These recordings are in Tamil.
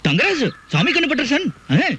தங்கராஜு சாமி கண்ணு Patterson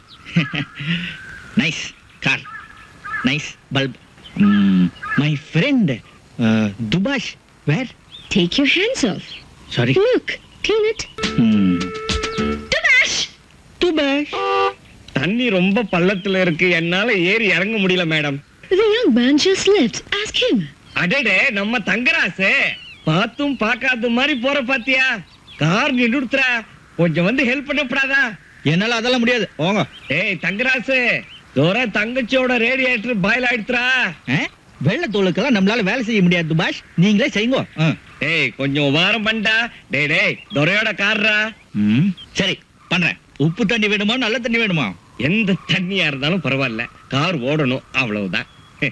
nice car nice bulb my friend Dubash where Take your hands off. Sorry Look, clean it. Tubash! Dubash தண்ணி ரொம்ப பள்ளத்துல இருக்கு என்னால ஏறி இறங்க முடியல madam The young man just left. Ask him. அடடே நம்ம தங்கராசு பார்த்தும் பார்க்காத மாதிரி போற பாத்தியா கார் நின்றுடுத்துறா கொஞ்சம் வந்து ஹெல்ப் பண்ணப்படாதா என்னால அதெல்லாம் முடியாது போங்க ஏய் தங்கராசு தோர தங்கச்சியோட ரேடியேட்டர் பாயில் ஆயிடுத்துறா ஆ? வெள்ளை தோலுக்கெல்லாம் நம்மளால வேலை செய்ய முடியாது துபாஷ் நீங்களே செய்யுங்க ஆ. ஏய் கொஞ்சம் உபாரம் பண்ணா டேய் டேய் துரையோட கார்ரா ம், சரி பண்றேன் உப்பு தண்ணி வேணுமா நல்ல தண்ணி வேணுமா எந்த தண்ணியா இருந்தாலும் பரவாயில்ல கார் ஓடணும் அவ்வளவுதான்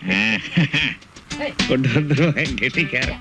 கொண்டு வந்துருவேன் கெட்டிக்காரன்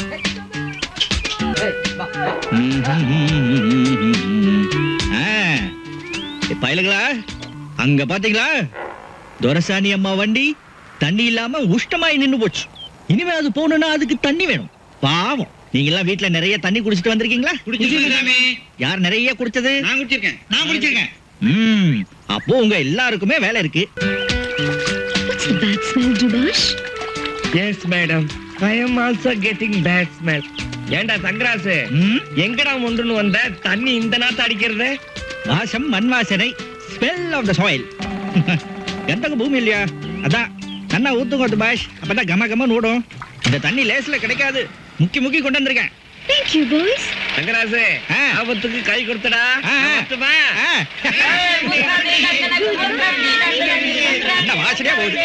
பயலுங்களா அங்க பாத்தீங்களா துரசாணி அம்மா வண்டி தண்ணி இல்லாம உஷ்டமாயி நின்னு போச்சு இனிமே அது போகணும்னா அதுக்கு தண்ணி வேணும் பாவம் நீங்க எல்லாம் வீட்ல நிறைய தண்ணி குடிச்சிட்டு வந்திருக்கீங்களா யார் நிறைய குடிச்சது நான் குடிச்சிருக்கேன் நான் குடிச்சிருக்கேன் ம், அப்போ உங்க எல்லாருக்குமே வேலை இருக்கு What's the bad smell, Dubash? Yes madam I am also getting bad smell ஏண்டா தங்கராசு ம், எங்கடா ஒன்றுன்னு வந்த தண்ணி இந்த நாத்து அடிக்கிறது வாசம் மண் வாசனை ஸ்மெல் ஆஃப் த சாயில் கந்தக பூமி இல்லையா அதான் நன்னா ஊத்துங்க துபாஷ் அப்பதான் கம கமன்னு ஓடும் இந்த தண்ணி லேஸ்ல கிடைக்காது முக்கி முக்கி கொண்டு வந்திருக்கேன் Thank you, boys. தங்கராசு ஆ. ஆபத்துக்கு கை கொடுத்தடா ஆ, ஆ. ஆபத்துமா? ஆ. என்ன வாசனையா போகுது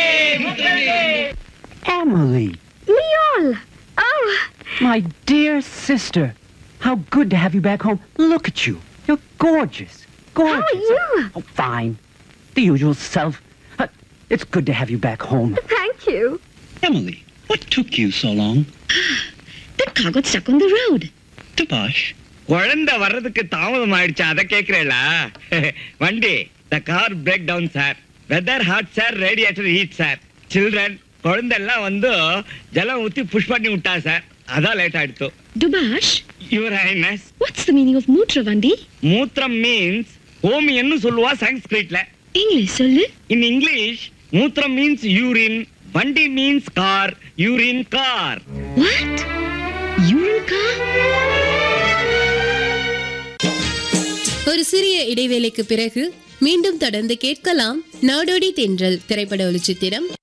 Emily, Leon! Oh, my dear sister. How good to have you back home. Look at you. You're gorgeous. Gorgeous. how are you? Oh, fine. The usual self. Uh, it's good to have you back home. Thank you. Emily, what took you so long? That car got stuck on the road. Tabash, குழந்தை வர்றதுக்கு தாமதம் ஆயிடுச்சு அதை கேக்குறேளா வண்டி the car break down sir weather hot sir radiator heat sir children குழந்தை எல்லாம் வந்து ஜலம் ஊத்தி புஷ் பண்ணி விட்டா சார் அதான் லேட் ஆயிடுத்து Dubash, your highness what's the meaning of Mutravandi? மூத்திரம் மீன்ஸ் ஓமியன்னு சொல்லுவா சான்ஸ்கிரிட்ல English, சொல்லு. இன் இங்கிலீஷ் மூத்திரம் மீன்ஸ் யூரின் வண்டி means car urine car What? Urine car? ஒரு சிறிய இடைவேளைக்கு பிறகு மீண்டும் தொடர்ந்து கேட்கலாம் நாடோடி தென்றல் திரைப்பட ஒளிச்சித்திரம்